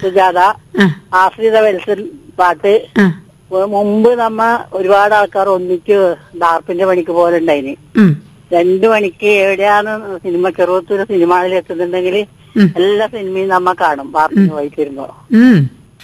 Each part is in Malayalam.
സുജാത ആ ആശ്രിത വെൽസൻ പാട്ട് ആ മുമ്പ് നമ്മ ഒരുപാട് ആൾക്കാർ ഒന്നിച്ച് ഡാർപ്പിന്റെ പണിക്ക് പോലുണ്ടായിന് ഉം രണ്ടു മണിക്ക് എവിടെയാണ് സിനിമ ചെറുപത്തൂര് സിനിമകളിൽ എത്തുന്നുണ്ടെങ്കിൽ ഉം. എല്ലാ സിനിമയും നമ്മ കാണും വാർപ്പിന് പോയിട്ട് വരുമ്പോ ഉം.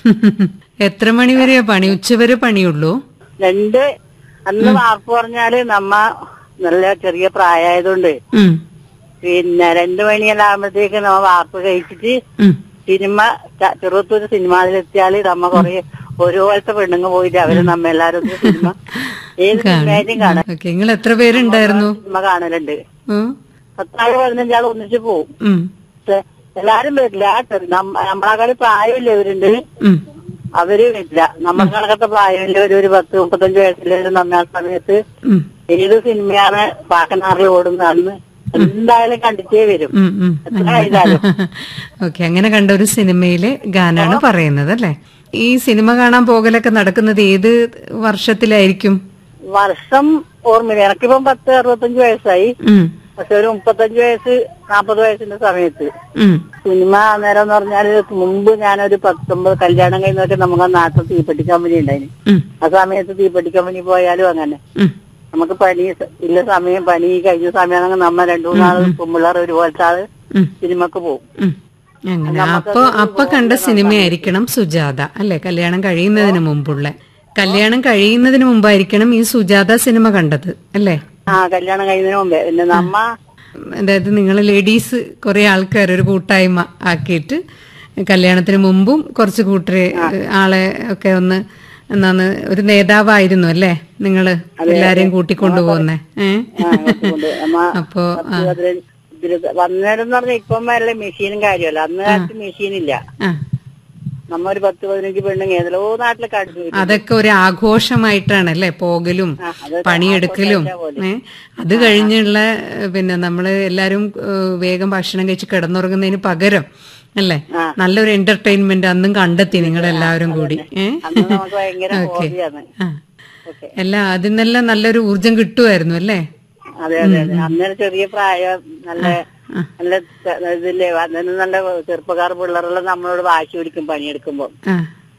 എത്ര മണി വരെയാ പണി ഉച്ചവരെ പണിയുള്ളൂ രണ്ട് അന്ന് വാർപ്പ് പറഞ്ഞാല് നമ്മ നല്ല ചെറിയ പ്രായമായതുകൊണ്ട് ഉം. പിന്നെ രണ്ടു മണിയെല്ലാം ആകുമ്പോഴത്തേക്ക് നമ്മ വാർപ്പ് കഴിച്ചിട്ട് ഉം. സിനിമ ച- ചെറുപത്തൂര് സിനിമയിലെത്തിയാല് നമ്മ കൊറേ ഒരുപോലത്തെ പെണ്ണുങ്ങ് പോയിട്ട് അവര് നമ്മ എല്ലാരും കൂടി സിനിമ ഏത് സിനിമയായിട്ടും കാണാം ഓക്കെ നിങ്ങൾ എത്ര പേരുണ്ടായിരുന്നു സിനിമ കാണലുണ്ട് ഉം. പത്താറ് പതിനഞ്ചാൾ ഒന്നിച്ച് പോവും ഉം. പക്ഷെ എല്ലാരും വരില്ല നമ്മ- നമ്മളെക്കാളും പ്രായമില്ല ഇവരുണ്ട് ഉം. അവര് വരില്ല നമ്മുടെ കണക്കത്തെ പ്രായമില്ലവര് ഒരു പത്ത് മുപ്പത്തഞ്ച് വയസ്സിലും നമ്മ ആ സമയത്ത് ഉം. ഏത് സിനിമയാണ് പാക്കനാറിൽ ഓടുന്നതെന്ന് എന്തായാലും കണ്ടിട്ടേ വരും ഉം. ഉം. എത്ര ആയാലും ഓക്കെ അങ്ങനെ കണ്ട ഒരു സിനിമയിലെ ഗാനാണ് പറയുന്നത് അല്ലേ ഈ സിനിമ കാണാൻ പോകലൊക്കെ നടക്കുന്നത് ഏത് വർഷത്തിലായിരിക്കും വർഷം ഓർമ്മയില്ല എനിക്കിപ്പം പത്ത് അറുപത്തഞ്ച് വയസ്സായി ഉം. പക്ഷെ ഒരു മുപ്പത്തഞ്ച് വയസ്സ് നാപ്പത് വയസ്സിന്റെ സമയത്ത് ഉം. സിനിമ അന്നേരം എന്ന് പറഞ്ഞാല് മുമ്പ് ഞാനൊരു പത്തൊമ്പത് കല്യാണം കഴിഞ്ഞൊക്കെ നമുക്ക് ആ നാട്ടിൽ തീപ്പെട്ടി കമ്പനി ഉണ്ടായിന് ഉം. ആ സമയത്ത് തീപ്പെട്ടി കമ്പനി പോയാലും അങ്ങനെ ഉം. നമുക്ക് പണി സ- ഇല്ല സമയം പണി കഴിഞ്ഞ സമയമാണെങ്കിൽ നമ്മ രണ്ടു മൂന്നാള് പെമ്പിള്ളേർ ഒരുപോലത്തെ ആള് ഉം. സിനിമക്ക് പോകും ഉം. അങ്ങനെ അപ്പൊ അപ്പൊ കണ്ട സിനിമയായിരിക്കണം സുജാത അല്ലെ കല്യാണം കഴിയുന്നതിന് മുമ്പുള്ള കല്യാണം കഴിയുന്നതിന് മുമ്പായിരിക്കണം ഈ സുജാത സിനിമ കണ്ടത് അല്ലേ ആ കല്യാണം കഴിയുന്നതിന് മുമ്പേ പിന്നെ നമ്മ അതായത് നിങ്ങൾ ലേഡീസ് കുറെ ആൾക്കാർ ഒരു കൂട്ടായ്മ ആക്കിയിട്ട് കല്യാണത്തിന് മുമ്പും കുറച്ച് കൂട്ടരെ ആളെ ഒക്കെ ഒന്ന് എന്നാന്ന് ഒരു നേതാവായിരുന്നു അല്ലേ നിങ്ങള് എല്ലാരെയും കൂട്ടിക്കൊണ്ടുപോകുന്നേ ഏ ആ, കൊണ്ട് നമ്മ അപ്പോ ആ, പതിനഞ്ച് ഇതില് വന്നേരം പറഞ്ഞാൽ ഇപ്പം വരെ മെഷീനും കാര്യമല്ല അന്ന് കാലത്ത് മെഷീനില്ല ആ നമ്മ ഒരു പത്ത് പതിനഞ്ച് പെണ്ണുങ്ങ ഏതോ നാട്ടിലെ കണ്ടു അതൊക്കെ ഒരു ആഘോഷമായിട്ടാണ് അല്ലേ പോകലും ആ, അതൊരു പണിയെടുക്കലും ആഘോഷമായിട്ടാ ഏ അത് കഴിഞ്ഞുള്ള ഏ, പിന്നെ നമ്മള് എല്ലാരും ഏ, വേഗം ഭക്ഷണം കഴിച്ച് കിടന്നുറങ്ങുന്നതിന് പകരം അല്ലേ നല്ലൊരു എന്റർടൈൻമെന്റ് അന്നും കണ്ടെത്തി നിങ്ങൾ എല്ലാവരും കൂടി ഏ അന്ന് നമുക്ക് ഭയങ്കര ഓക്കെ ഹോബിയാണ് ആ ഓക്കെ എല്ലാം അതിനെല്ലാം നല്ലൊരു ഊർജം കിട്ടുമായിരുന്നു അല്ലേ അതെ അതെ അതെ അന്നേരം ചെറിയ പ്രായം നല്ല നല്ല ത- ഇതില്ലേ അന്നേരം നല്ല ചെറുപ്പക്കാർ പിള്ളേരെല്ലാം നമ്മളോട് വാശി പിടിക്കും പണിയെടുക്കുമ്പോ ആ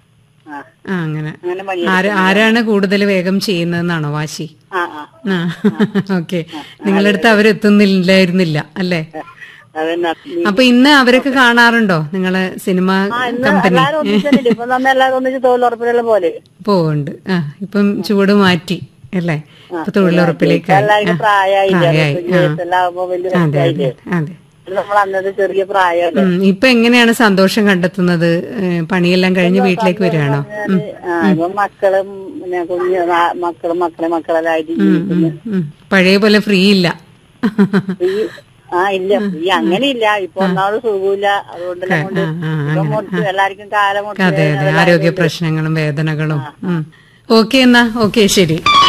ആ ആ അങ്ങനെ അങ്ങനെ പണി ആര് ആരാണ് കൂടുതൽ വേഗം ചെയ്യുന്നതെന്നാണോ വാശി ആ ആ ആ ഓക്കെ നിങ്ങളുടെ അടുത്ത് അവരെത്തുന്നില്ലായിരുന്നില്ല അല്ലേ അതന്നെ അപ്പൊ ഇന്ന് അവരൊക്കെ കാണാറുണ്ടോ നിങ്ങളെ സിനിമ കമ്പനി എല്ലാരും ഒന്നിച്ചിട്ടുണ്ട് ഇപ്പൊ നമ്മ എല്ലാരും ഒന്നിച്ച് തൊഴിലുറപ്പിലുള്ള പോലെ പോവുണ്ട് ആ ഇപ്പം ചുവട് മാറ്റി അല്ലേ ഇപ്പൊ തൊഴിലുറപ്പിലേക്ക് എല്ലാവർക്കും പ്രായമായില്ല പ്രായമായി, അറുപത്തഞ്ച് വയസ്സെല്ലാം ആകുമ്പോ വലിയ അതെ അതെ വയസ്സായില്ലേ അതെ നമ്മൾ അന്നത്തെ ചെറിയ പ്രായമല്ലേ ഉം, ഇപ്പൊ എങ്ങനെയാണ് സന്തോഷം കണ്ടെത്തുന്നത് ഏ, പണിയെല്ലാം കഴിഞ്ഞ് വീട്ടിലേക്ക് വരികയാണോ ഉം, ആ ഇപ്പൊ മക്കളും പിന്നെ കുഞ്ഞ് നാ- മക്കളും മക്കളെ മക്കളെല്ലാം ആയിട്ട് ജീവിക്കുന്നു ഉം. പഴയ പോലെ ഫ്രീ ഇല്ല ഈ ആ ഇല്ല ഈ അങ്ങനെ ഇല്ല ഇപ്പൊ ഒന്നാമത് സുഖമില്ല അതുകൊണ്ട് കൊണ്ട് ആ, ആ, ഇപ്പൊ മുട്ട് എല്ലാവർക്കും കാലം മുട്ട് അതെ അതെ ആരോഗ്യ പ്രശ്നങ്ങളും വേദനകളും ഓക്കെ എന്നാ ഓക്കെ ശരി